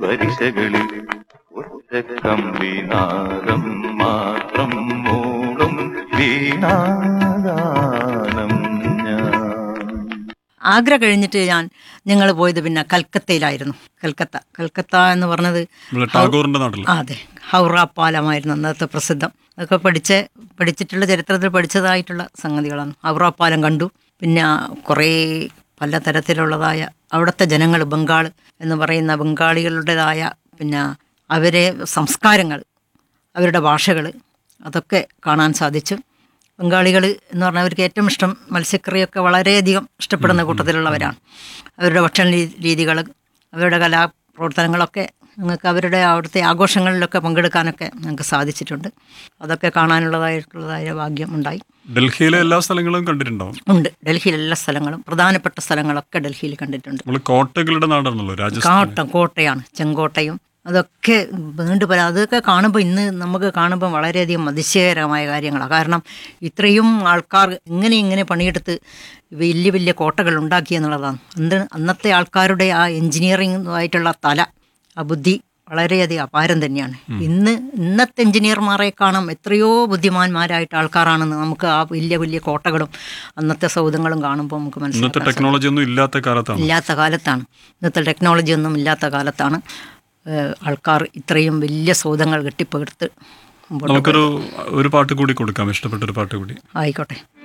വരിശകളിൽ ഒറ്റ കമ്പിനാദം മാത്രം മൂളും വീണാദാനം ഞാൻ ആഗ്ര കഴിഞ്ഞിട്ട് ഞാൻ ഞങ്ങൾ പോയത് പിന്നെ കൽക്കത്തയിലായിരുന്നു കൽക്കത്ത കൽക്കത്ത എന്ന് പറഞ്ഞത് നമ്മളെ ടാഗോറിന്റെ നാട്ടിൽ ആ, അതെ ഹൗറ പാലമായിരുന്നു അന്നത്തെ പ്രസിദ്ധം അതൊക്കെ പഠിച്ച് പഠിച്ചിട്ടുള്ള ചരിത്രത്തിൽ പഠിച്ചതായിട്ടുള്ള സംഗതികളാണ് ഹൗറ പാലം കണ്ടു പിന്നെ കുറേ പലതരത്തിലുള്ളതായ അവിടുത്തെ ജനങ്ങൾ ബംഗാൾ എന്ന് പറയുന്ന ബംഗാളികളുടേതായ പിന്നെ അവരെ സംസ്കാരങ്ങൾ അവരുടെ ഭാഷകൾ അതൊക്കെ കാണാൻ സാധിച്ചു ബംഗാളികൾ എന്ന് പറഞ്ഞാൽ അവർക്ക് ഏറ്റവും ഇഷ്ടം മത്സ്യക്കറിയൊക്കെ വളരെയധികം ഇഷ്ടപ്പെടുന്ന കൂട്ടത്തിലുള്ളവരാണ് അവരുടെ ഭക്ഷണ രീ- രീതികൾ അവരുടെ കലാപ്രവർത്തനങ്ങളൊക്കെ ഞങ്ങൾക്ക് അവരുടെ അവിടുത്തെ ആഘോഷങ്ങളിലൊക്കെ പങ്കെടുക്കാനൊക്കെ ഞങ്ങൾക്ക് സാധിച്ചിട്ടുണ്ട് അതൊക്കെ കാണാനുള്ളതായിട്ടുള്ളതായ ഭാഗ്യം ഉണ്ടായി ഡൽഹിയിലെ എല്ലാ സ്ഥലങ്ങളും കണ്ടിട്ടുണ്ടാവും ഉണ്ട് ഡൽഹിയിൽ എല്ലാ സ്ഥലങ്ങളും പ്രധാനപ്പെട്ട സ്ഥലങ്ങളൊക്കെ ഡൽഹിയിൽ കണ്ടിട്ടുണ്ട് നമ്മൾ കോട്ടകളുടെ നാടാണല്ലോ രാജസ്ഥാൻ കാട്ടം കോട്ടയാണ് ചെങ്കോട്ടയും അതൊക്കെ നീണ്ടു പല അതൊക്കെ കാണുമ്പോൾ ഇന്ന് നമുക്ക് കാണുമ്പോൾ വളരെയധികം അതിശയകരമായ കാര്യങ്ങളാണ് കാരണം ഇത്രയും ആൾക്കാർ ഇങ്ങനെ ഇങ്ങനെ പണിയെടുത്ത് വലിയ വലിയ കോട്ടകൾ ഉണ്ടാക്കി എന്നുള്ളതാണ് എന്ത് അന്നത്തെ ആൾക്കാരുടെ ആ എൻജിനീയറിംഗ് ആയിട്ടുള്ള തല ആ ബുദ്ധി വളരെയധികം അപാരം തന്നെയാണ് ഇന്ന് ഇന്നത്തെ എഞ്ചിനീയർമാരെ കാണാം എത്രയോ ബുദ്ധിമാന്മാരായിട്ട് ആൾക്കാരാണെന്ന് നമുക്ക് ആ വലിയ വലിയ കോട്ടകളും അന്നത്തെ സൗധങ്ങളും കാണുമ്പോൾ നമുക്ക് ഇന്നത്തെ മനസ്സിലാക്കാം ടെക്നോളജി ഒന്നും ഇല്ലാത്ത കാലത്താണ് ഇല്ലാത്ത കാലത്താണ് ഇന്നത്തെ ടെക്നോളജി ഒന്നും ഇല്ലാത്ത കാലത്താണ് ഏഹ് ആൾക്കാർ ഇത്രയും വലിയ സൗധങ്ങൾ കെട്ടിപ്പടുത്ത് മുമ്പോട്ട് നമുക്കൊരു ഒരു പാട്ട് കൂടി കൊടുക്കാം ഇഷ്ടപ്പെട്ട ഒരു പാട്ട് കൂടി ആയിക്കോട്ടെ